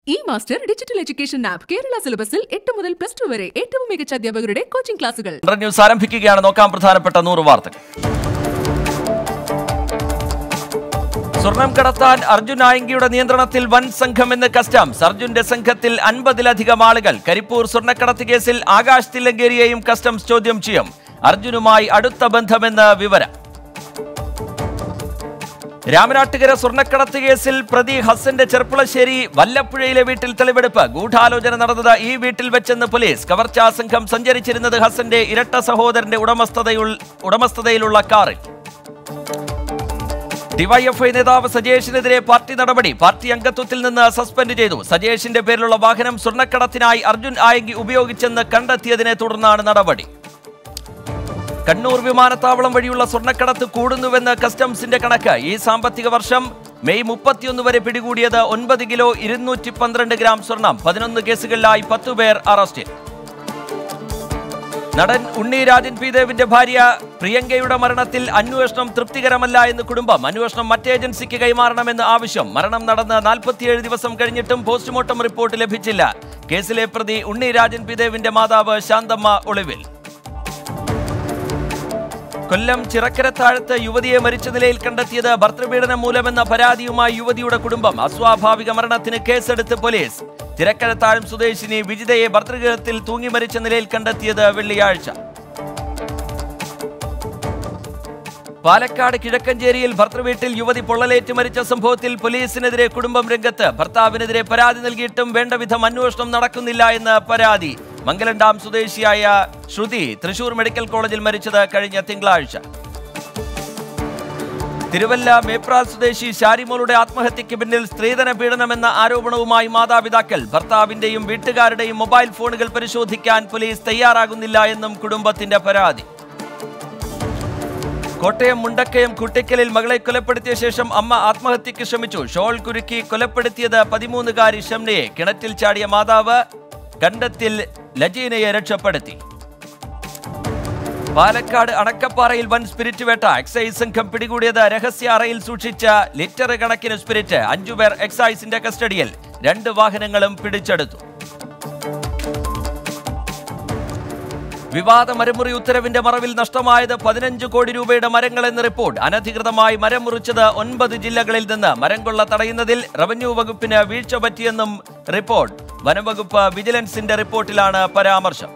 E master digital education app Kerala സിലബസിൽ എട്ട് മുതൽ പ്ലസ് ടു വരെ ഏറ്റവും മികച്ച അധ്യാപകരുടെ കോച്ചിംഗ് ക്ലാസുകൾ ഹൺഡ്രഡ് ന്യൂസ് ആരംഭിക്കുകയാണ് നോക്കാം പ്രധാനപ്പെട്ട നൂറ് വാർത്തകൾ സ്വർണം കടത്താൻ അർജുൻ ആയങ്കിയുടെ നിയന്ത്രണത്തിൽ വൻ സംഘം എന്ന് കസ്റ്റംസ് അർജുന്റെ സംഘത്തിൽ അൻപതിലധികം ആളുകൾ കരിപ്പൂർ സ്വർണ്ണക്കടത്ത് കേസിൽ ആകാശ് തില്ലങ്കേരിയെയും കസ്റ്റംസ് ചോദ്യം ചെയ്യും അർജുനുമായി അടുത്ത ബന്ധമെന്ന് വിവരം രാമനാട്ടുകര സ്വർണ്ണക്കടത്ത് കേസിൽ പ്രതി ഹസന്റെ ചെർപ്പുളശ്ശേരി വല്ലപ്പുഴയിലെ വീട്ടിൽ തെളിവെടുപ്പ് ഗൂഢാലോചന നടന്നത് ഈ വീട്ടിൽ വെച്ചെന്ന് പോലീസ് കവർച്ചാ സംഘം സഞ്ചരിച്ചിരുന്നത് ഹസന്റെ ഇരട്ട സഹോദരന്റെ ഉടമസ്ഥതയുൾ ഉടമസ്ഥതയിലുള്ള കാറിൽ ഡിവൈഎഫ്ഐ നേതാവ് സജേഷിനെതിരെ പാർട്ടി നടപടി പാർട്ടി അംഗത്വത്തിൽ നിന്ന് സസ്പെൻഡ് ചെയ്തു സജേഷിന്റെ പേരിലുള്ള വാഹനം സ്വർണ്ണക്കടത്തിനായി അർജുൻ ആയങ്കി ഉപയോഗിച്ചെന്ന് കണ്ടെത്തിയതിനെ തുടർന്നാണ് നടപടി കണ്ണൂർ വിമാനത്താവളം വഴിയുള്ള സ്വർണ്ണക്കടത്ത് കൂടുന്നുവെന്ന് കസ്റ്റംസിന്റെ കണക്ക് ഈ സാമ്പത്തിക വർഷം മെയ് മുപ്പത്തിയൊന്ന് വരെ പിടികൂടിയത് ഒൻപത് കിലോ ഇരുന്നൂറ്റി പന്ത്രണ്ട് ഗ്രാം സ്വർണം പതിനൊന്ന് കേസുകളിലായി പത്തുപേർ അറസ്റ്റിൽ നടൻ ഉണ്ണി രാജൻ പി ദേവിന്റെ ഭാര്യ പ്രിയങ്കയുടെ മരണത്തിൽ അന്വേഷണം തൃപ്തികരമല്ല എന്ന് കുടുംബം അന്വേഷണം മറ്റ് ഏജൻസിക്ക് കൈമാറണമെന്ന് ആവശ്യം മരണം നടന്ന് നാൽപ്പത്തിയേഴ് ദിവസം കഴിഞ്ഞിട്ടും പോസ്റ്റ്മോർട്ടം റിപ്പോർട്ട് ലഭിച്ചില്ല കേസിലെ പ്രതി ഉണ്ണി രാജൻ പി ദേവിന്റെ മാതാവ് ശാന്തമ്മ ഒളിവിൽ കൊല്ലം ചിറക്കരത്താഴത്ത് യുവതിയെ മരിച്ച നിലയിൽ കണ്ടെത്തിയത് ഭർത്തൃപീഡനം മൂലമെന്ന പരാതിയുമായി യുവതിയുടെ കുടുംബം അസ്വാഭാവിക മരണത്തിന് കേസെടുത്ത് പോലീസ് ചിറക്കരത്താഴം സ്വദേശിനി വിജിതയെ ഭർതൃഗൃഹത്തിൽ തൂങ്ങി മരിച്ച നിലയിൽ കണ്ടെത്തിയത് വെള്ളിയാഴ്ച പാലക്കാട് കിഴക്കഞ്ചേരിയിൽ ഭർത്തൃവീട്ടിൽ യുവതി പൊള്ളലേറ്റ് മരിച്ച സംഭവത്തിൽ പോലീസിനെതിരെ കുടുംബം രംഗത്ത് ഭർത്താവിനെതിരെ പരാതി നൽകിയിട്ടും വേണ്ടവിധം അന്വേഷണം നടക്കുന്നില്ല എന്ന് പരാതി മംഗലം സ്വദേശിയായ ശ്രുതി തൃശൂർ മെഡിക്കൽ കോളേജിൽ മരിച്ചത് കഴിഞ്ഞ തിങ്കളാഴ്ച തിരുവല്ല മേപ്രാൽ സ്വദേശി ഷാരിമോളുടെ ആത്മഹത്യയ്ക്ക് പിന്നിൽ സ്ത്രീധന പീഡനമെന്ന ആരോപണവുമായി മാതാപിതാക്കൾ ഭർത്താവിന്റെയും വീട്ടുകാരുടെയും മൊബൈൽ ഫോണുകൾ പരിശോധിക്കാൻ പോലീസ് തയ്യാറാകുന്നില്ല എന്നും കുടുംബത്തിന്റെ പരാതി കോട്ടയം മുണ്ടക്കയം കുട്ടിക്കലിൽ മകളെ കൊലപ്പെടുത്തിയ ശേഷം അമ്മ ആത്മഹത്യയ്ക്ക് ശ്രമിച്ചു ഷോൾ കുരുക്കി കൊലപ്പെടുത്തിയത് പതിമൂന്നുകാരി ഷംനയെ കിണറ്റിൽ ചാടിയ മാതാവ് കണ്ടത്തിൽ ലജീനയെ രക്ഷപ്പെടുത്തി പാലക്കാട് അണക്കപ്പാറയിൽ വൻ സ്പിരിറ്റ് വേട്ട എക്സൈസ് സംഘം പിടികൂടിയത് രഹസ്യ അറയിൽ സൂക്ഷിച്ച ലിറ്റർ കണക്കിന് സ്പിരിറ്റ് അഞ്ചുപേർ എക്സൈസിന്റെ കസ്റ്റഡിയിൽ രണ്ട് വാഹനങ്ങളും പിടിച്ചെടുത്തു വിവാദ മരമുറി ഉത്തരവിന്റെ മറവിൽ നഷ്ടമായത് പതിനഞ്ച് കോടി രൂപയുടെ മരങ്ങളെന്ന് റിപ്പോർട്ട് അനധികൃതമായി മരം മുറിച്ചത് ഒൻപത് ജില്ലകളിൽ നിന്ന് മരം കൊള്ള തടയുന്നതിൽ റവന്യൂ വകുപ്പിന് വീഴ്ച പറ്റിയെന്നും റിപ്പോർട്ട് വനംവകുപ്പ് വിജിലൻസിന്റെ റിപ്പോർട്ടിലാണ് പരാമർശം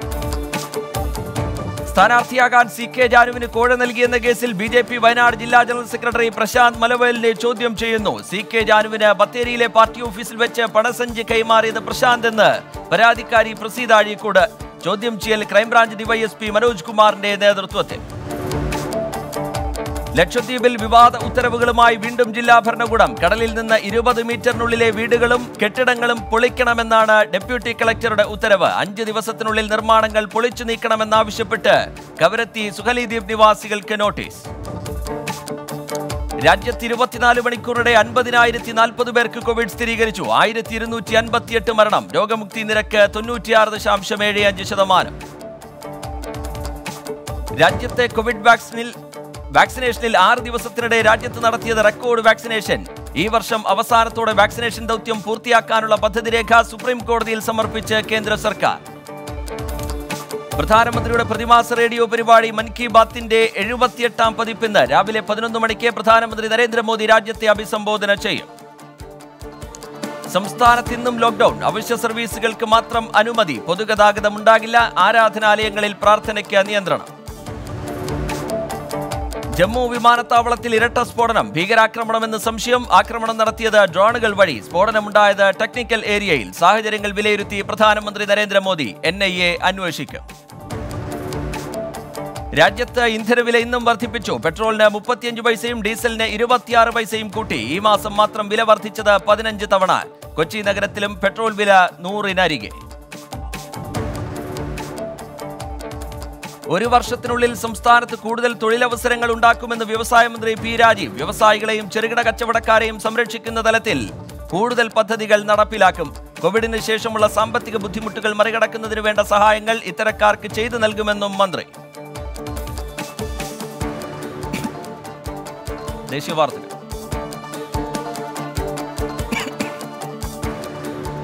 സ്ഥാനാർത്ഥിയാകാൻ സി കെ ജാനുവിന് കോഴ നൽകിയെന്ന കേസിൽ ബി ജെ പി വയനാട് ജില്ലാ ജനറൽ സെക്രട്ടറി പ്രശാന്ത് മലവലിനെ ചോദ്യം ചെയ്യുന്നു സി കെ ജാനുവിന് ബത്തേരിയിലെ പാർട്ടി ഓഫീസിൽ വെച്ച് പണസഞ്ചി കൈമാറിയത് പ്രശാന്ത് എന്ന് പരാതിക്കാരി പ്രസീത അഴീക്കോട് ചോദ്യം ചെയ്യൽ ക്രൈംബ്രാഞ്ച് ഡിവൈഎസ്പി മനോജ് കുമാറിന്റെ നേതൃത്വത്തിൽ ലക്ഷദ്വീപിൽ വിവാദ ഉത്തരവുകളുമായി വീണ്ടും ജില്ലാ ഭരണകൂടം കടലിൽ നിന്ന് ഇരുപത് മീറ്ററിനുള്ളിലെ വീടുകളും കെട്ടിടങ്ങളും പൊളിക്കണമെന്നാണ് ഡെപ്യൂട്ടി കളക്ടറുടെ ഉത്തരവ് അഞ്ച് ദിവസത്തിനുള്ളിൽ നിർമ്മാണങ്ങൾ പൊളിച്ചു നീക്കണമെന്നാവശ്യപ്പെട്ട് കവരത്തി സുഹലിദ്വീപ് നിവാസികൾക്ക് നോട്ടീസ് രാജ്യത്ത് ഇരുപത്തിനാല് മണിക്കൂറിടെ അൻപതിനായിരത്തി നാൽപ്പത് പേർക്ക് കോവിഡ് സ്ഥിരീകരിച്ചു ആയിരത്തി ഇരുന്നൂറ്റി അൻപത്തിയെട്ട് മരണം രോഗമുക്തി നിരക്ക് തൊണ്ണൂറ്റിയാറ് ദശാംശം ഏഴ് അഞ്ച് ശതമാനം രാജ്യത്തെ കോവിഡ് വാക്സിനിൽ വാക്സിനേഷനിൽ ആറ് ദിവസത്തിനിടെ രാജ്യത്ത് നടത്തിയത് റെക്കോർഡ് വാക്സിനേഷൻ ഈ വർഷം അവസാനത്തോടെ വാക്സിനേഷൻ ദൗത്യം പൂർത്തിയാക്കാനുള്ള പദ്ധതി രേഖ സുപ്രീം കോടതിയിൽ സമർപ്പിച്ച് കേന്ദ്ര സർക്കാർ പ്രധാനമന്ത്രിയുടെ പ്രതിമാസ റേഡിയോ പരിപാടി മൻ കി ബാത്തിന്റെ എഴുപത്തിയെട്ടാം പതിപ്പിന്ന് രാവിലെ പതിനൊന്ന് മണിക്ക് പ്രധാനമന്ത്രി നരേന്ദ്രമോദി രാജ്യത്തെ അഭിസംബോധന ചെയ്യും സംസ്ഥാനത്ത് ഇന്നും ലോക്ഡൌൺ അവശ്യ സർവീസുകൾക്ക് മാത്രം അനുമതി പൊതുഗതാഗതം ഉണ്ടാകില്ല ആരാധനാലയങ്ങളിൽ പ്രാർത്ഥനയ്ക്ക് നിയന്ത്രണം ജമ്മു വിമാനത്താവളത്തിൽ ഇരട്ട സ്ഫോടനം ഭീകരാക്രമണമെന്ന് സംശയം ആക്രമണം നടത്തിയത് ഡ്രോണുകൾ വഴി സ്ഫോടനമുണ്ടായത് ടെക്നിക്കൽ ഏരിയയിൽ സാഹചര്യങ്ങൾ വിലയിരുത്തി പ്രധാനമന്ത്രി നരേന്ദ്രമോദി എൻ ഐ എ അന്വേഷിക്കും രാജ്യത്ത് ഇന്ധനവില ഇന്നും വർദ്ധിപ്പിച്ചു പെട്രോളിന് മുപ്പത്തിയഞ്ച് പൈസയും ഡീസലിന് ഇരുപത്തിയാറ് പൈസയും കൂട്ടി ഈ മാസം മാത്രം വില വർദ്ധിച്ചത് പതിനഞ്ച് തവണ കൊച്ചി നഗരത്തിലും പെട്രോൾ വില നൂറിനരികെ ഒരു വർഷത്തിനുള്ളിൽ സംസ്ഥാനത്ത് കൂടുതൽ തൊഴിലവസരങ്ങൾ ഉണ്ടാക്കുമെന്ന് വ്യവസായ മന്ത്രി പി രാജീവ് വ്യവസായികളെയും ചെറുകിട കച്ചവടക്കാരെയും സംരക്ഷിക്കുന്ന തലത്തിൽ കൂടുതൽ പദ്ധതികൾ നടപ്പിലാക്കും കോവിഡിന് ശേഷമുള്ള സാമ്പത്തിക ബുദ്ധിമുട്ടുകൾ മറികടക്കുന്നതിന് വേണ്ട സഹായങ്ങൾ ഇത്തരക്കാർക്ക് ചെയ്തു നൽകുമെന്നും മന്ത്രി ദേശീയ വാർത്തകൾ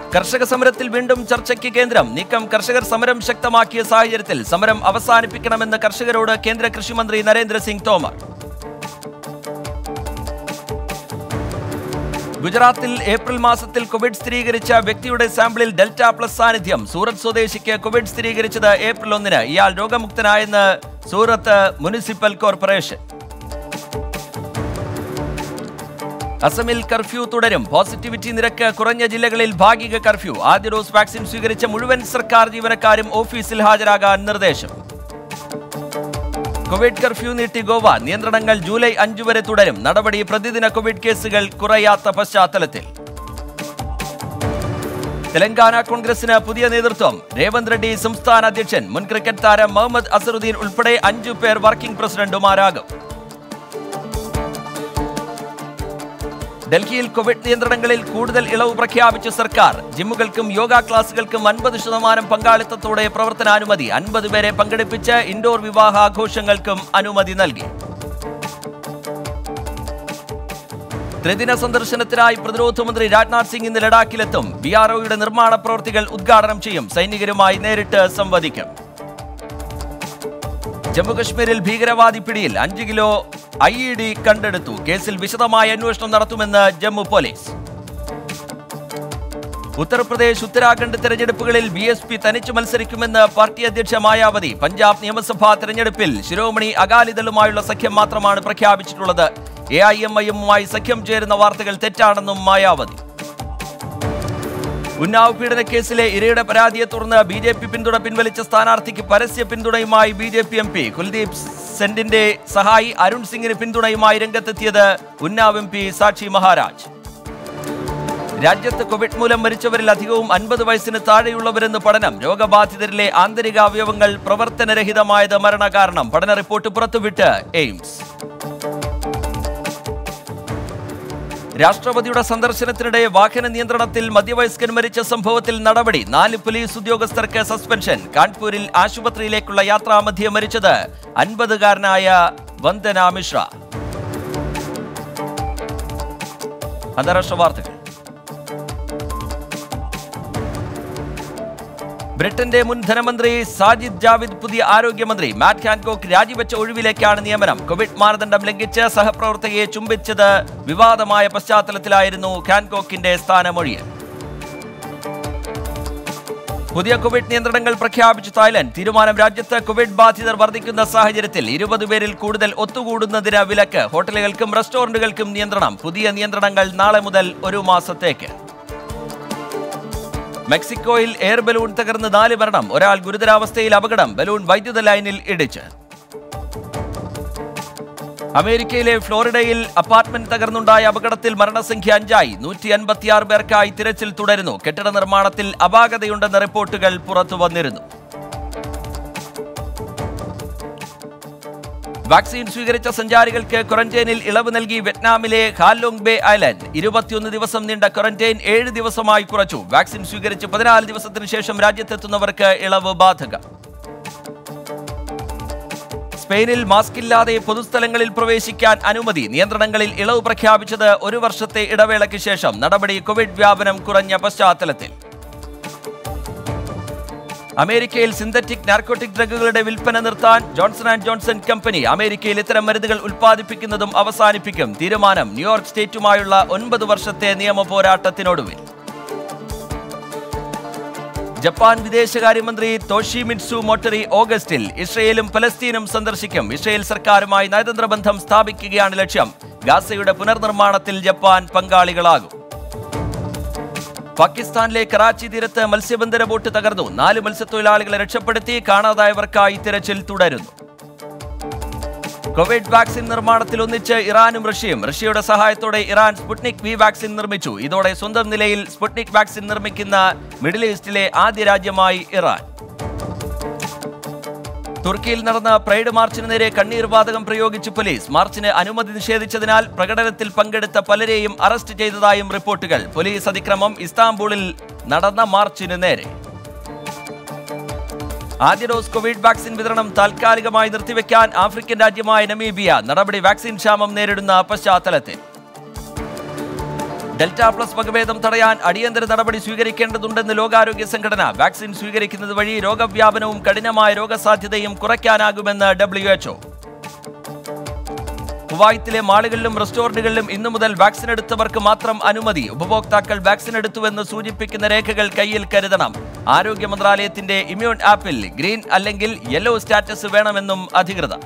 കർഷക സമരത്തിൽ വീണ്ടും ചർച്ചയ്ക്ക് കേന്ദ്രം നീക്കം കർഷകർ സമരം ശക്തമാക്കിയ സാഹചര്യത്തിൽ സമരം അവസാനിപ്പിക്കണമെന്ന് കർഷകരോട് കേന്ദ്ര കൃഷിമന്ത്രി നരേന്ദ്രസിംഗ് തോമർ ഗുജറാത്തിൽ ഏപ്രിൽ മാസത്തിൽ കോവിഡ് സ്ഥിരീകരിച്ച വ്യക്തിയുടെ സാമ്പിളിൽ ഡെൽറ്റ പ്ലസ് സാന്നിധ്യം സൂറത്ത് സ്വദേശിക്ക് കോവിഡ് സ്ഥിരീകരിച്ചത് ഏപ്രിൽ ഒന്നിന് ഇയാൾ രോഗമുക്തനായെന്ന് സൂറത്ത് മുനിസിപ്പൽ കോർപ്പറേഷൻ അസമിൽ കർഫ്യൂ തുടരും പോസിറ്റിവിറ്റി നിരക്ക് കുറഞ്ഞ ജില്ലകളിൽ ഭാഗിക കർഫ്യൂ ആദ്യ ഡോസ് വാക്സിൻ സ്വീകരിച്ച മുഴുവൻ സർക്കാർ ജീവനക്കാരും ഓഫീസിൽ ഹാജരാകാൻ നിർദ്ദേശം കോവിഡ് കർഫ്യൂ നീട്ടി ഗോവ നിയന്ത്രണങ്ങൾ ജൂലൈ അഞ്ചു വരെ തുടരും നടപടി പ്രതിദിന കോവിഡ് കേസുകൾ കുറയാത്ത പശ്ചാത്തലത്തിൽ തെലങ്കാന കോൺഗ്രസിന് പുതിയ നേതൃത്വം രേവന്ത് റെഡ്ഡി സംസ്ഥാന അധ്യക്ഷൻ മുൻ ക്രിക്കറ്റ് താരം മുഹമ്മദ് അസറുദ്ദീൻ ഉൾപ്പെടെ അഞ്ചു പേർ വർക്കിംഗ് പ്രസിഡന്റുമാരാകും ഡൽഹിയിൽ കോവിഡ് നിയന്ത്രണങ്ങളിൽ കൂടുതൽ ഇളവ് പ്രഖ്യാപിച്ച സർക്കാർ ജിമ്മുകൾക്കും യോഗ ക്ലാസുകൾക്കും അൻപത് ശതമാനം പങ്കാളിത്തത്തോടെ പ്രവർത്തനാനുമതി അൻപത് പേരെ പങ്കെടുപ്പിച്ച് ഇൻഡോർ വിവാഹാഘോഷങ്ങൾക്കും അനുമതി നൽകി ത്രിദിന സന്ദർശനത്തിനായി പ്രതിരോധ മന്ത്രി രാജ്നാഥ് സിംഗ് ഇന്ന് ലഡാക്കിലെത്തും ബി ആർ ഒയുടെ നിർമ്മാണ പ്രവൃത്തികൾ ഉദ്ഘാടനം ചെയ്യും സൈനികരുമായി നേരിട്ട് സംവദിക്കും ജമ്മുകശ്മീരിൽ ഭീകരവാദി പിടിയിൽ അഞ്ച് കിലോ ഐ ഇ ഡി കണ്ടെടുത്തു കേസിൽ വിശദമായ അന്വേഷണം നടത്തുമെന്ന് ജമ്മു പോലീസ് ഉത്തർപ്രദേശ് ഉത്തരാഖണ്ഡ് തെരഞ്ഞെടുപ്പുകളിൽ ബി എസ് പി തനിച്ചു മത്സരിക്കുമെന്ന് പാർട്ടി അധ്യക്ഷ മായാവതി പഞ്ചാബ് നിയമസഭാ തെരഞ്ഞെടുപ്പിൽ ശിരോമണി അകാലിദളുമായുള്ള സഖ്യം മാത്രമാണ് പ്രഖ്യാപിച്ചിട്ടുള്ളത് എ ഐ എം ഐ എമ്മുമായി സഖ്യം ചേരുന്ന വാർത്തകൾ തെറ്റാണെന്നും മായാവതി ഉന്നാവ് പീഡന കേസിലെ ഇരയുടെ പരാതിയെ തുടർന്ന് ബി ജെ പി പിന്തുണ പിൻവലിച്ച സ്ഥാനാർത്ഥിക്ക് പരസ്യ പിന്തുണയുമായി B J P M P Kuldeep സെന്റിന്റെ സഹായി അരുൺ സിംഗിന് പിന്തുണയുമായി രംഗത്തെത്തിയത് ഉന്നാവ് എം പി സാക്ഷി മഹാരാജ് രാജ്യത്ത് കോവിഡ് മൂലം മരിച്ചവരിൽ അധികവും അൻപത് വയസ്സിന് താഴെയുള്ളവരെന്ന് പഠനം രോഗബാധിതരിലെ ആന്തരിക അവയവങ്ങൾ പ്രവർത്തനരഹിതമായത് മരണകാരണം പഠന റിപ്പോർട്ട് പുറത്തുവിട്ട് എയിംസ് രാഷ്ട്രപതിയുടെ സന്ദർശനത്തിനിടെ വാഹന നിയന്ത്രണത്തിൽ മധ്യവയസ്കൻ മരിച്ച സംഭവത്തിൽ നടപടി നാല് പോലീസ് ഉദ്യോഗസ്ഥർക്ക് സസ്പെൻഷൻ കാൺപൂരിൽ ആശുപത്രിയിലേക്കുള്ള യാത്രാമധ്യേ മരിച്ചത് അൻപതുകാരനായ വന്ദന മിശ്ര അന്താരാഷ്ട്ര വാർത്തകൾ ബ്രിട്ടന്റെ മുൻ ധനമന്ത്രി സാജിദ് ജാവിദ് പുതിയ ആരോഗ്യമന്ത്രി മാറ്റ് ഹാൻകോക്ക് രാജിവെച്ച ഒഴിവിലേക്കാണ് നിയമനം കോവിഡ് മാനദണ്ഡം ലംഘിച്ച് സഹപ്രവർത്തകയെ ചുംബിച്ചത് വിവാദമായ പശ്ചാത്തലത്തിലായിരുന്നു ഹാൻകോക്കിന്റെ സ്ഥാനമൊഴിയൽ പുതിയ കോവിഡ് നിയന്ത്രണങ്ങൾ പ്രഖ്യാപിച്ചു തായ്ലൻഡ് തീരുമാനം രാജ്യത്ത് കോവിഡ് ബാധിതർ വർദ്ധിക്കുന്ന സാഹചര്യത്തിൽ ഇരുപത് പേരിൽ കൂടുതൽ ഒത്തുകൂടുന്നതിന് വിലക്ക് ഹോട്ടലുകൾക്കും റെസ്റ്റോറന്റുകൾക്കും നിയന്ത്രണം പുതിയ നിയന്ത്രണങ്ങൾ നാളെ മുതൽ ഒരു മാസത്തേക്ക് മെക്സിക്കോയിൽ എയർ ബലൂൺ തകർന്ന് നാല് മരണം ഒരാൾ ഗുരുതരാവസ്ഥയിൽ അപകടം ബലൂൺ വൈദ്യുത ലൈനിൽ ഇടിച്ച് അമേരിക്കയിലെ ഫ്ലോറിഡയിൽ അപ്പാർട്ട്മെന്റ് തകർന്നുണ്ടായ അപകടത്തിൽ മരണസംഖ്യ അഞ്ചായി നൂറ്റി അൻപത്തിയാറ് പേർക്കായി തിരച്ചിൽ തുടരുന്നു കെട്ടിട നിർമ്മാണത്തിൽ അപാകതയുണ്ടെന്ന റിപ്പോർട്ടുകൾ പുറത്തു വന്നിരുന്നു വാക്സിൻ സ്വീകരിച്ച സഞ്ചാരികൾക്ക് ക്വാറന്റൈനിൽ ഇളവ് നൽകി വിയറ്റ്നാമിലെ ഹാലോങ് ബേ ഐലൻഡ് ഇരുപത്തിയൊന്ന് ദിവസം നീണ്ട ക്വാറന്റൈൻ ഏഴ് ദിവസമായി കുറച്ചു വാക്സിൻ സ്വീകരിച്ച് പതിനാല് ദിവസത്തിന് ശേഷം രാജ്യത്തെത്തുന്നവർക്ക് ഇളവ് ബാധകം സ്പെയിനിൽ മാസ്ക് ഇല്ലാതെ പൊതുസ്ഥലങ്ങളിൽ പ്രവേശിക്കാൻ അനുമതി നിയന്ത്രണങ്ങളിൽ ഇളവ് പ്രഖ്യാപിച്ചത് ഒരു വർഷത്തെ ഇടവേളയ്ക്ക് ശേഷം നടപടി കോവിഡ് വ്യാപനം കുറഞ്ഞ പശ്ചാത്തലത്തിൽ അമേരിക്കയിൽ സിന്തറ്റിക് നാർക്കോട്ടിക് ഡ്രഗുകളുടെ വിൽപ്പന നിർത്താൻ ജോൺസൺ ആൻഡ് ജോൺസൺ കമ്പനി അമേരിക്കയിൽ ഇത്തരം മരുന്നുകൾ ഉൽപ്പാദിപ്പിക്കുന്നതും അവസാനിപ്പിക്കും തീരുമാനം ന്യൂയോർക്ക് സ്റ്റേറ്റുമായുള്ള ഒൻപത് വർഷത്തെ നിയമ പോരാട്ടത്തിനൊടുവിൽ ജപ്പാൻ വിദേശകാര്യമന്ത്രി തോഷി മിറ്റ്സു മോട്ടറി ഓഗസ്റ്റിൽ ഇസ്രയേലും പലസ്തീനും സന്ദർശിക്കും ഇസ്രയേൽ സർക്കാരുമായി നയതന്ത്ര ബന്ധം സ്ഥാപിക്കുകയാണ് ലക്ഷ്യം ഗാസയുടെ പുനർനിർമ്മാണത്തിൽ ജപ്പാൻ പങ്കാളികളാകും പാകിസ്ഥാനിലെ കറാച്ചി തീരത്ത് മത്സ്യബന്ധന ബോട്ട് തകർന്നു നാല് മത്സ്യത്തൊഴിലാളികളെ രക്ഷപ്പെടുത്തി കാണാതായവർക്കായി തിരച്ചിൽ തുടരുന്നു കോവിഡ് വാക്സിൻ നിർമ്മാണത്തിൽ ഒന്നിച്ച് ഇറാനും റഷ്യയും റഷ്യയുടെ സഹായത്തോടെ ഇറാൻ സ്പുട്നിക് വി വാക്സിൻ നിർമ്മിച്ചു ഇതോടെ സ്വന്തം നിലയിൽ സ്പുട്നിക് വാക്സിൻ നിർമ്മിക്കുന്ന മിഡിൽ ഈസ്റ്റിലെ ആദ്യ രാജ്യമായി ഇറാൻ തുർക്കിയിൽ നടന്ന പ്രൈഡ് മാർച്ചിന് നേരെ കണ്ണീർ വാതകം പ്രയോഗിച്ച് പോലീസ് മാർച്ചിന് അനുമതി നിഷേധിച്ചതിനാൽ പ്രകടനത്തിൽ പങ്കെടുത്ത പലരെയും അറസ്റ്റ് ചെയ്തതായും റിപ്പോർട്ടുകൾ പോലീസ് അതിക്രമം ഇസ്താംബൂളിൽ നടന്ന മാർച്ചിന് നേരെ ആദ്യ ഡോസ് കോവിഡ് വാക്സിൻ വിതരണം താൽക്കാലികമായി നിർത്തിവെക്കാൻ ആഫ്രിക്കൻ രാജ്യമായ നമീബിയ നടപടി വാക്സിൻ ക്ഷാമം നേരിടുന്ന പശ്ചാത്തലത്തിൽ ഡെൽറ്റ പ്ലസ് വകഭേദം തടയാൻ അടിയന്തര നടപടി സ്വീകരിക്കേണ്ടതുണ്ടെന്ന് ലോകാരോഗ്യ സംഘടന വാക്സിൻ സ്വീകരിക്കുന്നത് വഴി രോഗവ്യാപനവും കഠിനമായ രോഗസാധ്യതയും കുറയ്ക്കാനാകുമെന്ന് ഡബ്ല്യു എച്ച്ഒ കുവൈത്തിലെ മാളുകളിലും റെസ്റ്റോറന്റുകളിലും ഇന്നു മുതൽ വാക്സിൻ എടുത്തവർക്ക് മാത്രം അനുമതി ഉപഭോക്താക്കൾ വാക്സിൻ എടുത്തുവെന്ന് സൂചിപ്പിക്കുന്ന രേഖകൾ കയ്യിൽ കരുതണം ആരോഗ്യ മന്ത്രാലയത്തിന്റെ ഇമ്മ്യൂൺ ആപ്പിൽ ഗ്രീൻ അല്ലെങ്കിൽ യെല്ലോ സ്റ്റാറ്റസ് വേണമെന്നും അധികൃതർ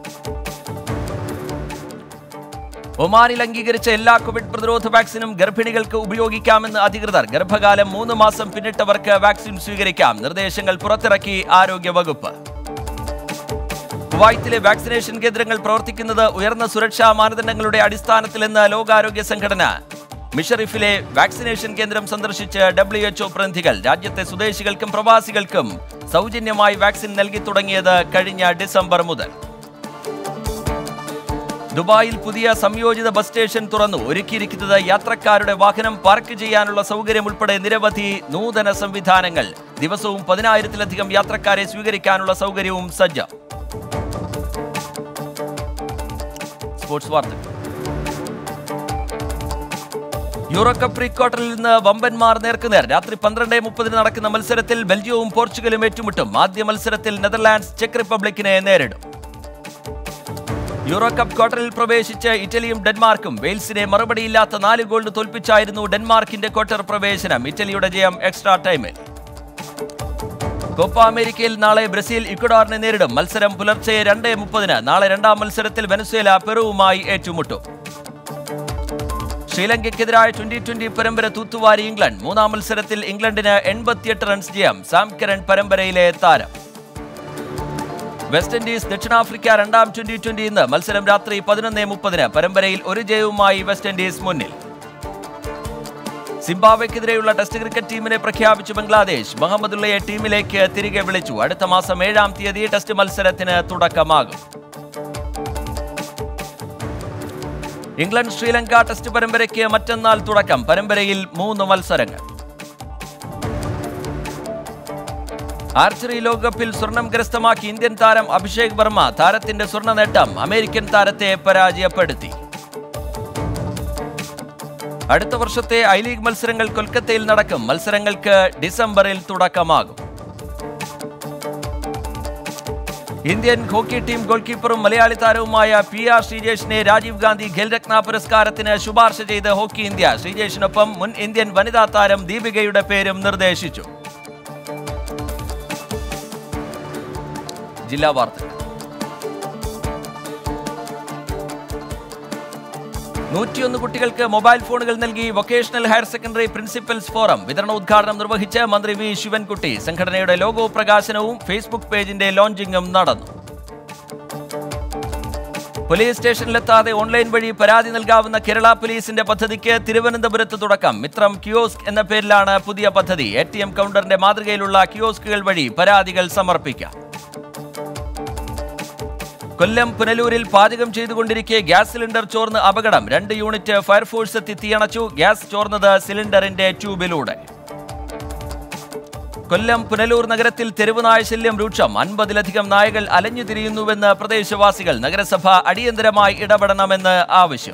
ഒമാനിൽ അംഗീകരിച്ച എല്ലാ കോവിഡ് പ്രതിരോധ വാക്സിനും ഗർഭിണികൾക്ക് ഉപയോഗിക്കാമെന്ന് അധികൃതർ ഗർഭകാലം മൂന്ന് മാസം പിന്നിട്ടവർക്ക് വാക്സിൻ സ്വീകരിക്കാം നിർദ്ദേശങ്ങൾ പുറത്തിറക്കി ആരോഗ്യ വകുപ്പ് കുവൈത്തിലെ വാക്സിനേഷൻ കേന്ദ്രങ്ങൾ പ്രവർത്തിക്കുന്നത് ഉയർന്ന സുരക്ഷാ മാനദണ്ഡങ്ങളുടെ അടിസ്ഥാനത്തിലെന്ന് ലോകാരോഗ്യ സംഘടന മിഷറിഫിലെ വാക്സിനേഷൻ കേന്ദ്രം സന്ദർശിച്ച് ഡബ്ല്യു എച്ച്ഒ പ്രതിനിധികൾ രാജ്യത്തെ സ്വദേശികൾക്കും പ്രവാസികൾക്കും സൗജന്യമായി വാക്സിൻ നൽകി തുടങ്ങിയത് കഴിഞ്ഞ ഡിസംബർ മുതൽ ദുബായിൽ പുതിയ സംയോജിത ബസ് സ്റ്റേഷൻ തുറന്നു ഒരുക്കിയിരിക്കുന്നത് യാത്രക്കാരുടെ വാഹനം പാർക്ക് ചെയ്യാനുള്ള സൗകര്യം ഉൾപ്പെടെ നിരവധി നൂതന സംവിധാനങ്ങൾ ദിവസവും പതിനായിരത്തിലധികം യാത്രക്കാരെ സ്വീകരിക്കാനുള്ള സൗകര്യവും സജ്ജം സ്പോർട്സ് വാർത്തകൾ യൂറോ കപ്പ് പ്രീ ക്വാർട്ടറിൽ നിന്ന് വമ്പന്മാർ നേർക്കുനേർ രാത്രി പന്ത്രണ്ട് മുപ്പതിന് നടക്കുന്ന മത്സരത്തിൽ ബെൽജിയവും പോർച്ചുഗലും ഏറ്റുമുട്ടും ആദ്യ മത്സരത്തിൽ നെതർലാൻഡ്സ് ചെക്ക് റിപ്പബ്ലിക്കിനെ നേരിടും യൂറോ കപ്പ് ക്വാർട്ടറിൽ പ്രവേശിച്ച് ഇറ്റലിയും ഡെൻമാർക്കും വെയിൽസിനെ മറുപടിയില്ലാത്ത നാല് ഗോളിന് തോൽപ്പിച്ചായിരുന്നു ഡെൻമാർക്കിന്റെ ക്വാർട്ടർ പ്രവേശനം ഇറ്റലിയുടെ ജയം എക്സ്ട്രാ ടൈമിൽ കോപ്പ അമേരിക്കയിൽ നാളെ ബ്രസീൽ ഇക്വഡോറിനെ നേരിടും മത്സരം പുലർച്ചെ രണ്ട് മുപ്പതിന് നാളെ രണ്ടാം മത്സരത്തിൽ വെനസ്വേല പെറുവുമായി ഏറ്റുമുട്ടും ശ്രീലങ്കയ്ക്കെതിരായ ട്വന്റി ട്വന്റി പരമ്പര തൂത്തുവാരി ഇംഗ്ലണ്ട് മൂന്നാം മത്സരത്തിൽ ഇംഗ്ലണ്ടിന് എൺപത്തിയെട്ട് റൺസ് ജയം സാം കരൺ പരമ്പരയിലെ താരം വെസ്റ്റ് ഇൻഡീസ് ദക്ഷിണാഫ്രിക്ക രണ്ടാം ട്വന്റി ട്വന്റി ഇന്ന് മത്സരം രാത്രി പതിനൊന്ന് മുപ്പതിന് പരമ്പരയിൽ ഒരു ജയവുമായി വെസ്റ്റ് ഇൻഡീസ് മുന്നിൽ സിംബാബ്വെക്കെതിരെയുള്ള ടെസ്റ്റ് ക്രിക്കറ്റ് ടീമിനെ പ്രഖ്യാപിച്ചു ബംഗ്ലാദേശ് മുഹമ്മദുള്ളയെ ടീമിലേക്ക് തിരികെ വിളിച്ചു അടുത്ത മാസം ഏഴാം തീയതി ടെസ്റ്റ് മത്സരത്തിന് തുടക്കമാകും ഇംഗ്ലണ്ട് ശ്രീലങ്ക ടെസ്റ്റ് പരമ്പരയ്ക്ക് മറ്റന്നാൾ തുടക്കം പരമ്പരയിൽ മൂന്ന് മത്സരങ്ങൾ ആർച്ചറി ലോകകപ്പിൽ സ്വർണം കരസ്ഥമാക്കി ഇന്ത്യൻ താരം അഭിഷേക് വർമ്മ താരത്തിന്റെ സ്വർണ്ണ നേട്ടം അമേരിക്കൻ താരത്തെ പരാജയപ്പെടുത്തി അടുത്ത വർഷത്തെ ഐ ലീഗ് മത്സരങ്ങൾ കൊൽക്കത്തയിൽ നടക്കും മത്സരങ്ങൾക്ക് ഡിസംബറിൽ തുടക്കമാകും ഇന്ത്യൻ ഹോക്കി ടീം ഗോൾ കീപ്പറും മലയാളി താരവുമായ പി ആർ ശ്രീജേഷിനെ രാജീവ് ഗാന്ധി ഖേൽരത്ന പുരസ്കാരത്തിന് ശുപാർശ ചെയ്ത് ഹോക്കി ഇന്ത്യ ശ്രീജേഷിനൊപ്പം മുൻ ഇന്ത്യൻ വനിതാ താരം ദീപികയുടെ പേരും നിർദ്ദേശിച്ചു ജില്ലാ വാർത്തകൾ നൂറ്റിയൊന്ന് കുട്ടികൾക്ക് മൊബൈൽ ഫോണുകൾ നൽകി vocational higher secondary principals forum വിതരണ ഉദ്ഘാടനം നിർവഹിച്ച് മന്ത്രി വി ശിവൻകുട്ടി സംഘടനയുടെ ലോഗോ പ്രകാശനവും ഫേസ്ബുക്ക് പേജിന്റെ ലോഞ്ചിങ്ങും നടന്നു പോലീസ് സ്റ്റേഷനിലെത്താതെ ഓൺലൈൻ വഴി പരാതി നൽകാവുന്ന കേരള പോലീസിന്റെ പദ്ധതിക്ക് തിരുവനന്തപുരത്ത് തുടക്കം മിത്രം കിയോസ്ക് എന്ന പേരിലാണ് പുതിയ പദ്ധതി എ ടി എം കൗണ്ടറിന്റെ മാതൃകയിലുള്ള കിയോസ്കുകൾ വഴി പരാതികൾ സമർപ്പിക്കാം കൊല്ലം പുനലൂരിൽ പാചകം ചെയ്തുകൊണ്ടിരിക്കെ ഗ്യാസ് സിലിണ്ടർ ചോർന്ന് അപകടം രണ്ട് യൂണിറ്റ് ഫയർഫോഴ്സ് എത്തി തീയണച്ചു ഗ്യാസ് ചോർന്നത് സിലിണ്ടറിന്റെ ട്യൂബിലൂടെ കൊല്ലം പുനലൂർ നഗരത്തിൽ തെരുവ് നായ ശല്യം രൂക്ഷം അൻപതിലധികം നായകൾ അലഞ്ഞു തിരിയുന്നുവെന്ന് പ്രദേശവാസികൾ നഗരസഭ അടിയന്തരമായി ഇടപെടണമെന്ന് ആവശ്യം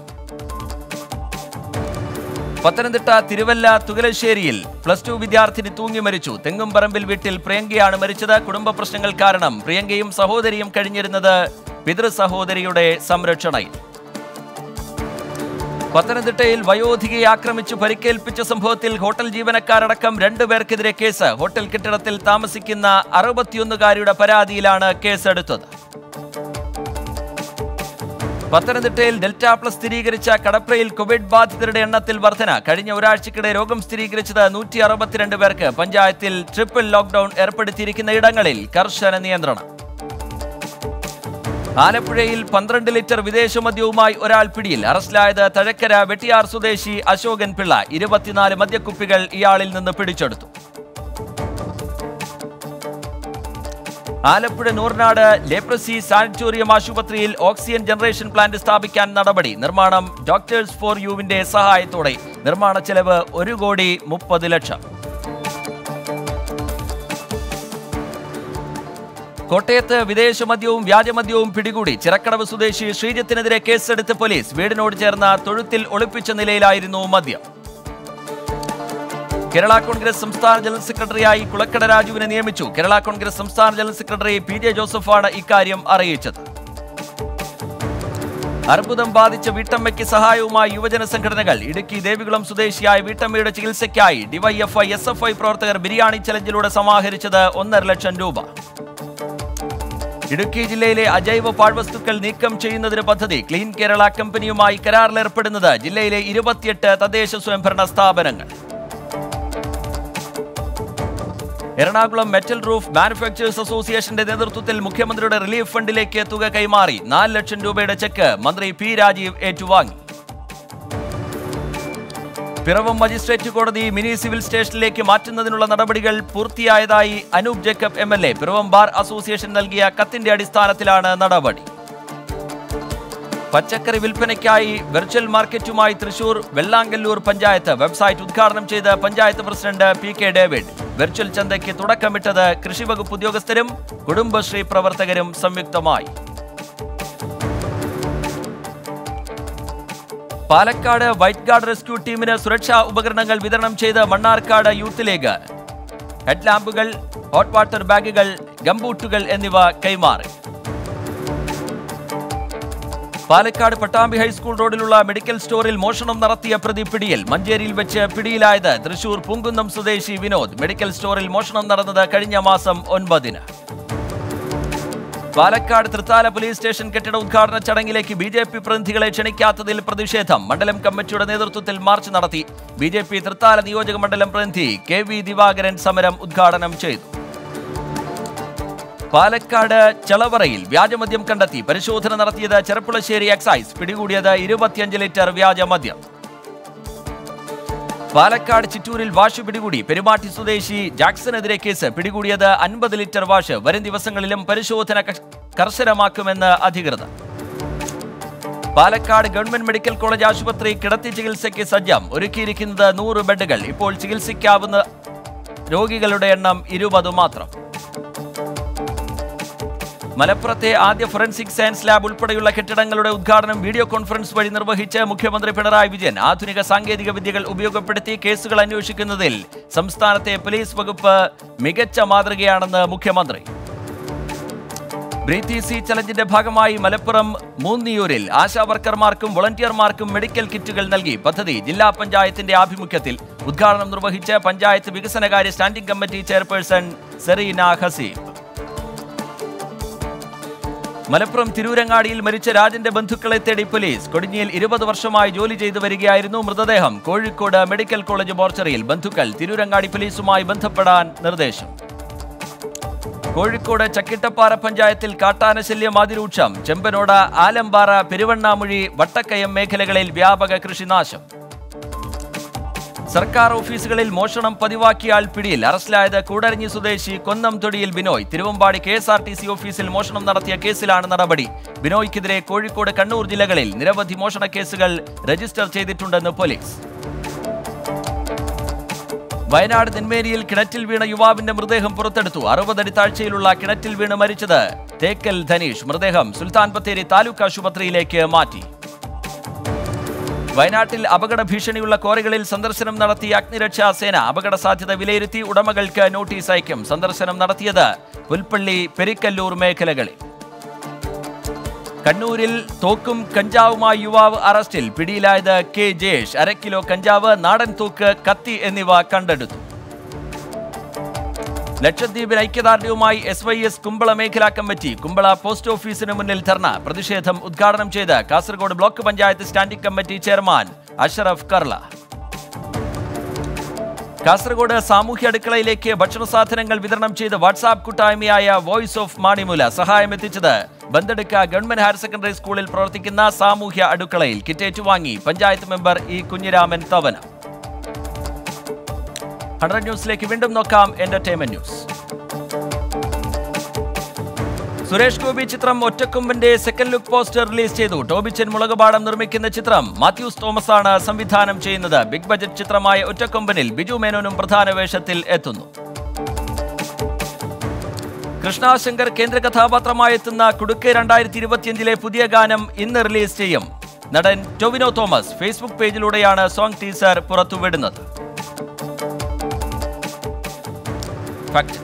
പത്തനംതിട്ട തിരുവല്ല തുകലശ്ശേരിയിൽ പ്ലസ് ടു വിദ്യാർത്ഥിനി തൂങ്ങി മരിച്ചു തെങ്ങുംപറമ്പിൽ വീട്ടിൽ പ്രിയങ്കയാണ് മരിച്ചത് കുടുംബ പ്രശ്നങ്ങൾ കാരണം പ്രിയങ്കയും സഹോദരിയും കഴിഞ്ഞിരുന്നത് പിതൃ സഹോദരിയുടെ സംരക്ഷണയിൽ പത്തനംതിട്ടയിൽ വയോധികയെ ആക്രമിച്ചു പരിക്കേൽപ്പിച്ച സംഭവത്തിൽ ഹോട്ടൽ ജീവനക്കാരടക്കം രണ്ടുപേർക്കെതിരെ കേസ് ഹോട്ടൽ കെട്ടിടത്തിൽ താമസിക്കുന്ന അറുപത്തിയൊന്നുകാരിയുടെ പരാതിയിലാണ് കേസെടുത്തത് പത്തനംതിട്ടയിൽ ഡെൽറ്റ പ്ലസ് സ്ഥിരീകരിച്ച കടപ്രയിൽ കോവിഡ് ബാധിതരുടെ എണ്ണത്തിൽ വർധന കഴിഞ്ഞ ഒരാഴ്ചക്കിടെ രോഗം സ്ഥിരീകരിച്ചത് നൂറ്റി അറുപത്തിരണ്ട് പേർക്ക് പഞ്ചായത്തിൽ ട്രിപ്പിൾ ലോക്ഡൌൺ ഏർപ്പെടുത്തിയിരിക്കുന്ന ഇടങ്ങളിൽ കർശന നിയന്ത്രണം ആലപ്പുഴയിൽ പന്ത്രണ്ട് ലിറ്റർ വിദേശ മദ്യവുമായി ഒരാൾ പിടിയിൽ അറസ്റ്റിലായത് തഴക്കര വെട്ടിയാർ സ്വദേശി അശോകൻ പിള്ള ഇരുപത്തിനാല് മദ്യക്കുപ്പികൾ ഇയാളിൽ നിന്ന് പിടിച്ചെടുത്തു ആലപ്പുഴ നൂർനാട് ലേപ്രസി സാനിറ്റോറിയം ആശുപത്രിയിൽ ഓക്സിജൻ ജനറേഷൻ പ്ലാന്റ് സ്ഥാപിക്കാൻ നടപടി നിർമ്മാണം ഡോക്ടേഴ്സ് ഫോർ യുവിന്റെ സഹായത്തോടെ നിർമ്മാണ ചെലവ് ഒരു കോടി മുപ്പത് ലക്ഷം കോട്ടയത്ത് വിദേശ മദ്യവും വ്യാജമദ്യവും പിടികൂടി ചിറക്കടവ് സ്വദേശി ശ്രീജിത്തിനെതിരെ കേസെടുത്ത് പോലീസ് വീടിനോട് ചേർന്ന തൊഴുത്തിൽ ഒളിപ്പിച്ച നിലയിലായിരുന്നു മദ്യം കേരള കോൺഗ്രസ് സംസ്ഥാന ജനറൽ സെക്രട്ടറിയായി കുളക്കട രാജുവിനെ നിയമിച്ചു കേരള കോൺഗ്രസ് സംസ്ഥാന ജനറൽ സെക്രട്ടറി പി ജെ ജോസഫാണ് ഇക്കാര്യം അറിയിച്ചത് അർബുദം ബാധിച്ച വീട്ടമ്മയ്ക്ക് സഹായവുമായി യുവജന സംഘടനകൾ ഇടുക്കി ദേവികുളം സ്വദേശിയായ വീട്ടമ്മയുടെ ചികിത്സയ്ക്കായി ഡിവൈഎഫ്ഐ എസ് എഫ് ഐ പ്രവർത്തകർ ബിരിയാണി ചലഞ്ചിലൂടെ സമാഹരിച്ചത് ഒന്നര ലക്ഷം രൂപ ഇടുക്കി ജില്ലയിലെ അജൈവ പാഴ്വസ്തുക്കൾ നീക്കം ചെയ്യുന്നതിന് പദ്ധതി ക്ലീൻ കേരള കമ്പനിയുമായി കരാറിലേർപ്പെടുന്നത് ജില്ലയിലെ ഇരുപത്തിയെട്ട് തദ്ദേശ സ്വയംഭരണ സ്ഥാപനങ്ങൾ എറണാകുളം മെറ്റൽ റൂഫ് മാനുഫാക്ചേഴ്സ് അസോസിയേഷന്റെ നേതൃത്വത്തിൽ മുഖ്യമന്ത്രിയുടെ റിലീഫ് ഫണ്ടിലേക്ക് തുക കൈമാറി നാല് ലക്ഷം രൂപയുടെ ചെക്ക് മന്ത്രി പി രാജീവ് ഏറ്റുവാങ്ങി പിറവം മജിസ്ട്രേറ്റ് കോടതി മിനി സിവിൽ സ്റ്റേഷനിലേക്ക് മാറ്റുന്നതിനുള്ള നടപടികൾ പൂർത്തിയായതായി Anoop Jacob M L A Piravom bar association നൽകിയ കത്തിന്റെ അടിസ്ഥാനത്തിലാണ് നടപടി പച്ചക്കറി വിൽപ്പനയ്ക്കായി വെർച്വൽ മാർക്കറ്റുമായി തൃശൂർ വെള്ളാങ്കല്ലൂർ പഞ്ചായത്ത് വെബ്സൈറ്റ് ഉദ്ഘാടനം ചെയ്ത് panchayat president P K David virtual ചന്തയ്ക്ക് തുടക്കമിട്ടത് കൃഷിവകുപ്പ് ഉദ്യോഗസ്ഥരും കുടുംബശ്രീ പ്രവർത്തകരും സംയുക്തമായി പാലക്കാട് വൈറ്റ് ഗാർഡ് റെസ്ക്യൂ ടീമിന് സുരക്ഷാ ഉപകരണങ്ങൾ വിതരണം ചെയ്ത് മണ്ണാർക്കാട് യൂത്ത് ലീഗ് ഹെഡ് ലാമ്പുകൾ ഹോട്ട് വാട്ടർ ബാഗുകൾ ഗംബൂട്ടുകൾ എന്നിവ കൈമാറി പാലക്കാട് പട്ടാമ്പി ഹൈസ്കൂൾ റോഡിലുള്ള മെഡിക്കൽ സ്റ്റോറിൽ മോഷണം നടത്തിയ പ്രതി പിടിയിൽ മഞ്ചേരിയിൽ വെച്ച് പിടിയിലായത് തൃശൂർ പൂങ്കുന്നം സ്വദേശി വിനോദ് മെഡിക്കൽ സ്റ്റോറിൽ മോഷണം നടന്നത് കഴിഞ്ഞ മാസം ഒൻപതിന് പാലക്കാട് തൃത്താല പോലീസ് സ്റ്റേഷൻ കെട്ടിട ഉദ്ഘാടന ചടങ്ങിലേക്ക് ബി ജെ പി പ്രതിനിധികളെ ക്ഷണിക്കാത്തതിൽ പ്രതിഷേധം മണ്ഡലം കമ്മിറ്റിയുടെ നേതൃത്വത്തിൽ മാർച്ച് നടത്തി ബി ജെ പി തൃത്താല നിയോജക മണ്ഡലം പ്രതിനിധി കെ വി ദിവാകരൻ സമരം ഉദ്ഘാടനം ചെയ്തു പാലക്കാട് ചളവറയിൽ വ്യാജമദ്യം കണ്ടെത്തി പരിശോധന നടത്തിയത് ചെറുപ്പുളശ്ശേരി എക്സൈസ് പിടികൂടിയത് ഇരുപത്തിയഞ്ച് ലിറ്റർ വ്യാജമദ്യം പാലക്കാട് ചിറ്റൂരിൽ വാഷ് പിടികൂടി പെരുമാട്ടി സ്വദേശി ജാക്സനെതിരെ കേസ് പിടികൂടിയത് അൻപത് ലിറ്റർ വാഷ് വരും ദിവസങ്ങളിലും പരിശോധന കർശ- കർശനമാക്കുമെന്ന് അധികൃതർ പാലക്കാട് ഗവൺമെന്റ് മെഡിക്കൽ കോളേജ് ആശുപത്രി കിടത്തി ചികിത്സയ്ക്ക് സജ്ജം ഒരുക്കിയിരിക്കുന്നത് നൂറ് ബെഡുകൾ ഇപ്പോൾ ചികിത്സിക്കാവുന്ന രോഗികളുടെ എണ്ണം ഇരുപത് മാത്രം മലപ്പുറത്തെ ആദ്യ ഫോറൻസിക് സയൻസ് ലാബ് ഉൾപ്പെടെയുള്ള കെട്ടിടങ്ങളുടെ ഉദ്ഘാടനം വീഡിയോ കോൺഫറൻസ് വഴി നിർവഹിച്ച് മുഖ്യമന്ത്രി പിണറായി വിജയൻ ആധുനിക സാങ്കേതിക വിദ്യകൾ ഉപയോഗപ്പെടുത്തി കേസുകൾ അന്വേഷിക്കുന്നതിൽ സംസ്ഥാനത്തെ പോലീസ് വകുപ്പ് മികച്ച മാതൃകയാണെന്ന് മുഖ്യമന്ത്രി ബ്രീത്തി സി ചലഞ്ചിന്റെ ഭാഗമായി മലപ്പുറം മൂന്നിയൂരിൽ ആശാ വർക്കർമാർക്കും വോളണ്ടിയർമാർക്കും മെഡിക്കൽ കിറ്റുകൾ നൽകി പദ്ധതി ജില്ലാ പഞ്ചായത്തിന്റെ ആഭിമുഖ്യത്തിൽ ഉദ്ഘാടനം നിർവഹിച്ച് പഞ്ചായത്ത് വികസനകാര്യ standing committee chairperson Sareena Haseeb Malappuram തിരൂരങ്ങാടിയിൽ മരിച്ച രാജന്റെ ബന്ധുക്കളെ തേടി പോലീസ് കൊടിഞ്ഞിയിൽ ഇരുപത് വർഷമായി ജോലി ചെയ്തു വരികയായിരുന്നു മൃതദേഹം കോഴിക്കോട് മെഡിക്കൽ കോളേജ് മോർച്ചറിയിൽ ബന്ധുക്കൾ തിരൂരങ്ങാടി പോലീസുമായി ബന്ധപ്പെടാൻ നിർദ്ദേശം കോഴിക്കോട് ചക്കിട്ടപ്പാറ പഞ്ചായത്തിൽ കാട്ടാനശല്യം അതിരൂക്ഷം ചെമ്പനോട് ആലമ്പാറ പെരുവണ്ണാമുഴി വട്ടക്കയം മേഖലകളിൽ വ്യാപക കൃഷിനാശം സർക്കാർ ഓഫീസുകളിൽ മോഷണം പതിവാക്കിയ ആൾ പിടിയിൽ അറസ്റ്റിലായത് കൂടരഞ്ഞി സ്വദേശി കൊന്നം തൊടിയിൽ Binoy Thiruvambady K S R T C ഓഫീസിൽ മോഷണം നടത്തിയ കേസിലാണ് നടപടി ബിനോയ്ക്കെതിരെ കോഴിക്കോട് കണ്ണൂർ ജില്ലകളിൽ നിരവധി മോഷണ കേസുകൾ രജിസ്റ്റർ ചെയ്തിട്ടുണ്ടെന്ന് പോലീസ് വയനാട് നെന്മേരിയിൽ കിണറ്റിൽ വീണ യുവാവിന്റെ മൃതദേഹം പുറത്തെടുത്തു അറുപതടി താഴ്ചയിലുള്ള കിണറ്റിൽ വീണ് മരിച്ചത് തേക്കൽ ധനീഷ് മൃതദേഹം സുൽത്താൻ ബത്തേരി താലൂക്ക് ആശുപത്രിയിലേക്ക് മാറ്റി വയനാട്ടിൽ അപകട ഭീഷണിയുള്ള കോറികളിൽ സന്ദർശനം നടത്തിയ അഗ്നിരക്ഷാ സേന അപകട സാധ്യത വിലയിരുത്തി ഉടമകൾക്ക് നോട്ടീസ് അയക്കും സന്ദർശനം നടത്തിയത് പുൽപ്പള്ളി പെരിക്കല്ലൂർ മേഖലകളിൽ കണ്ണൂരിൽ തോക്കും കഞ്ചാവുമായി യുവാവ് അറസ്റ്റിൽ പിടിയിലായത് കെ ജയേഷ് അര കിലോ കഞ്ചാവ് നാടൻ തോക്ക് കത്തി എന്നിവ കണ്ടെടുത്തു ലക്ഷദ്വീപിന് ഐക്യദാർഢ്യവുമായി എസ് വൈ എസ് കുമ്പള മേഖലാ കമ്മിറ്റി കുമ്പള പോസ്റ്റ് ഓഫീസിന് മുന്നിൽ ധർണ പ്രതിഷേധം ഉദ്ഘാടനം ചെയ്ത് Kasaragod block panchayat standing committee chairman Ashraf Karla Kasaragod സാമൂഹ്യ അടുക്കളയിലേക്ക് ഭക്ഷണ സാധനങ്ങൾ വിതരണം ചെയ്ത് വാട്സാപ്പ് കൂട്ടായ്മയായ വോയിസ് ഓഫ് മാണിമുല സഹായം എത്തിച്ചത് ബന്തെടുക്ക ഗവൺമെന്റ് ഹയർ സെക്കൻഡറി സ്കൂളിൽ പ്രവർത്തിക്കുന്ന സാമൂഹ്യ അടുക്കളയിൽ കിറ്റ് ഏറ്റുവാങ്ങി പഞ്ചായത്ത് മെമ്പർ ഇ കുഞ്ഞിരാമൻ തവന ഹൺഡ്രഡ് ന്യൂസിലേക്ക് വീണ്ടും നോക്കാം എന്റർടൈൻമെന്റ് ന്യൂസ് സുരേഷ് ഗോപി ചിത്രം ഒറ്റക്കൊമ്പന്റെ സെക്കൻഡ് ലുക്ക് പോസ്റ്റർ റിലീസ് ചെയ്തു ടോബിച്ചൻ മുളകുപാടം നിർമ്മിക്കുന്ന ചിത്രം മാത്യൂസ് തോമസ് ആണ് സംവിധാനം ചെയ്യുന്നത് ബിഗ് ബജറ്റ് ചിത്രമായ ഒറ്റക്കൊമ്പനിൽ ബിജു മേനോനും പ്രധാന വേഷത്തിൽ എത്തുന്നു കൃഷ്ണാശങ്കർ കേന്ദ്ര കഥാപാത്രമായി എത്തുന്ന കുടുക്ക് രണ്ടായിരത്തി ഇരുപത്തിയഞ്ചിലെ പുതിയ ഗാനം ഇന്ന് റിലീസ് ചെയ്യും നടൻ ടൊവിനോ തോമസ് ഫേസ്ബുക്ക് പേജിലൂടെയാണ് സോങ് ടീസർ പുറത്തുവിടുന്നത് ഫാക്ട്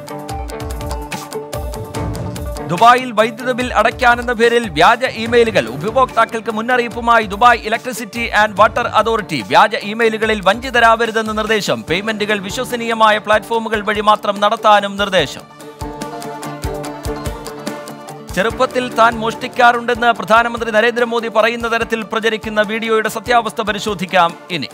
ദുബായിൽ വൈദ്യുത ബിൽ അടയ്ക്കാനെന്ന പേരിൽ വ്യാജ ഇമെയിലുകൾ ഉപഭോക്താക്കൾക്ക് മുന്നറിയിപ്പുമായി Dubai electricity and water authority വ്യാജ ഇമെയിലുകളിൽ വഞ്ചിതരാവരുതെന്ന് നിർദ്ദേശം പേയ്മെന്റുകൾ വിശ്വസനീയമായ പ്ലാറ്റ്ഫോമുകൾ വഴി മാത്രം നടത്താനും നിർദ്ദേശം ചെറുപ്പത്തിൽ താൻ മോഷ്ടിക്കാറുണ്ടെന്ന് പ്രധാനമന്ത്രി നരേന്ദ്രമോദി പറയുന്ന തരത്തിൽ പ്രചരിക്കുന്ന വീഡിയോയുടെ സത്യാവസ്ഥ പരിശോധിക്കാം ഇനി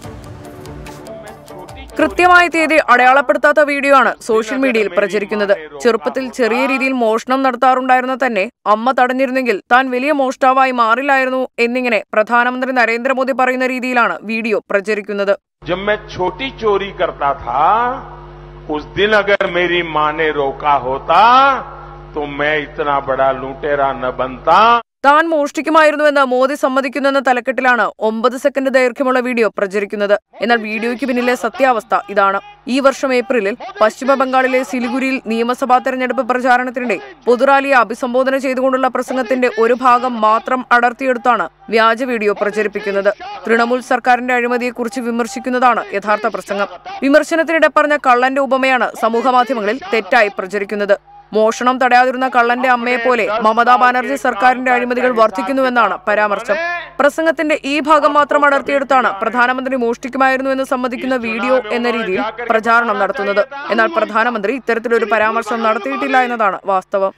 കൃത്യമായ തീയതി അടയാളപ്പെടുത്താത്ത വീഡിയോ ആണ് സോഷ്യൽ മീഡിയയിൽ പ്രചരിക്കുന്നത് ചെറുപ്പത്തിൽ ചെറിയ രീതിയിൽ മോഷണം നടത്താറുണ്ടായിരുന്ന തന്നെ അമ്മ തടഞ്ഞിരുന്നെങ്കിൽ താൻ വലിയ മോഷ്ടാവായി മാറില്ലായിരുന്നു എന്നിങ്ങനെ പ്രധാനമന്ത്രി നരേന്ദ്രമോദി പറയുന്ന രീതിയിലാണ് വീഡിയോ പ്രചരിക്കുന്നത് जब मैं छोटी चोरी करता था उस दिन अगर मेरी माँ ने रोका होता तो मैं इतना बड़ा लुटेरा न बनता താൻ മോഷ്ടിക്കുമായിരുന്നുവെന്ന് മോദി സമ്മതിക്കുന്നെന്ന തലക്കെട്ടിലാണ് ഒമ്പത് സെക്കൻഡ് ദൈർഘ്യമുള്ള വീഡിയോ പ്രചരിക്കുന്നത് എന്നാൽ വീഡിയോയ്ക്ക് പിന്നിലെ സത്യാവസ്ഥ ഇതാണ് ഈ വർഷം ഏപ്രിലിൽ പശ്ചിമ ബംഗാളിലെ സിലിഗുരിയിൽ നിയമസഭാ തെരഞ്ഞെടുപ്പ് പ്രചാരണത്തിനിടെ പൊതുറാലിയെ അഭിസംബോധന ചെയ്തുകൊണ്ടുള്ള പ്രസംഗത്തിന്റെ ഒരു ഭാഗം മാത്രം അടർത്തിയെടുത്താണ് വ്യാജ വീഡിയോ പ്രചരിപ്പിക്കുന്നത് തൃണമൂൽ സർക്കാരിന്റെ അഴിമതിയെക്കുറിച്ച് വിമർശിക്കുന്നതാണ് യഥാർത്ഥ പ്രസംഗം വിമർശനത്തിനിടെ പറഞ്ഞ കള്ളന്റെ ഉപമയാണ് സമൂഹമാധ്യമങ്ങളിൽ തെറ്റായി പ്രചരിക്കുന്നത് മോഷണം തടയാതിരുന്ന കള്ളന്റെ അമ്മയെ പോലെ മമതാ ബാനർജി സർക്കാരിന്റെ അഴിമതികൾ വർദ്ധിക്കുന്നുവെന്നാണ് പരാമർശം പ്രസംഗത്തിന്റെ ഈ ഭാഗം മാത്രം അടർത്തിയെടുത്താണ് പ്രധാനമന്ത്രി മോഷ്ടിക്കുമായിരുന്നു എന്ന് സമ്മതിക്കുന്ന വീഡിയോ എന്ന രീതിയിൽ പ്രചാരണം നടത്തുന്നത് എന്നാൽ പ്രധാനമന്ത്രി ഇത്തരത്തിലൊരു പരാമർശം നടത്തിയിട്ടില്ല എന്നതാണ് വാസ്തവം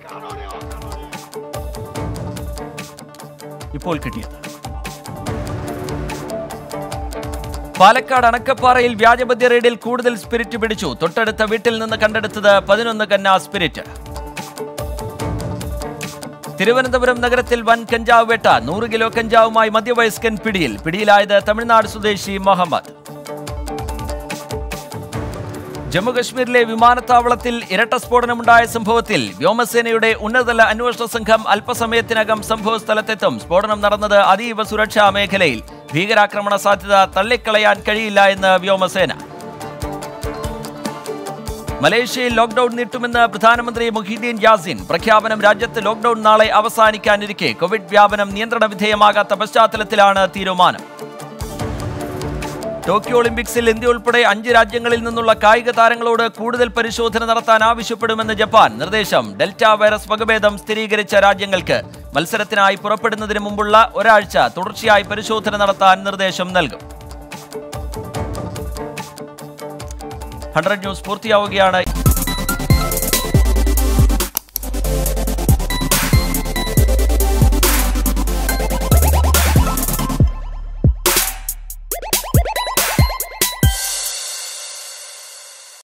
ഇപ്പോൾ കിട്ടിയത് പാലക്കാട് അണക്കപ്പാറയിൽ വ്യാജമദ്യ റെയ്ഡിൽ കൂടുതൽ സ്പിരിറ്റ് പിടിച്ചു തൊട്ടടുത്ത വീട്ടിൽ നിന്ന് കണ്ടെടുത്തത് പതിനൊന്ന് കന്ന സ്പിരിറ്റ് തിരുവനന്തപുരം നഗരത്തിൽ വൻ കഞ്ചാവ് വേട്ട നൂറ് കിലോ കഞ്ചാവുമായി മധ്യവയസ്കൻ പിടിയിൽ പിടിയിലായത് തമിഴ്നാട് സ്വദേശി മുഹമ്മദ് ജമ്മുകശ്മീരിലെ വിമാനത്താവളത്തിൽ ഇരട്ട സ്ഫോടനമുണ്ടായ സംഭവത്തിൽ വ്യോമസേനയുടെ ഉന്നതതല അന്വേഷണ സംഘം അല്പസമയത്തിനകം സംഭവ സ്ഥലത്തെത്തും സ്ഫോടനം നടന്നത് അതീവ സുരക്ഷാ മേഖലയിൽ ഭീകരാക്രമണ സാധ്യത തള്ളിക്കളയാൻ കഴിയില്ല എന്ന് വ്യോമസേന മലേഷ്യയിൽ ലോക്ഡൌൺ നീട്ടുമെന്ന് പ്രധാനമന്ത്രി മുഹീദ്ദീൻ യാസിൻ പ്രഖ്യാപനം രാജ്യത്ത് ലോക്ഡൌൺ നാളെ അവസാനിക്കാനിരിക്കെ കോവിഡ് വ്യാപനം നിയന്ത്രണ വിധേയമാകാത്ത പശ്ചാത്തലത്തിലാണ് തീരുമാനം ടോക്കിയോ ഒളിമ്പിക്സിൽ ഇന്ത്യ ഉൾപ്പെടെ അഞ്ച് രാജ്യങ്ങളിൽ നിന്നുള്ള കായിക താരങ്ങളോട് കൂടുതൽ പരിശോധന നടത്താൻ ആവശ്യപ്പെടുമെന്ന് ജപ്പാൻ നിർദ്ദേശം ഡെൽറ്റ വൈറസ് വകഭേദം സ്ഥിരീകരിച്ച രാജ്യങ്ങൾക്ക് മത്സരത്തിനായി പുറപ്പെടുന്നതിന് മുമ്പുള്ള ഒരാഴ്ച തുടർച്ചയായി പരിശോധന നടത്താൻ നിർദ്ദേശം നൽകും ഹൺഡ്രഡ് ന്യൂസ് പൂർത്തിയാവുകയാണ്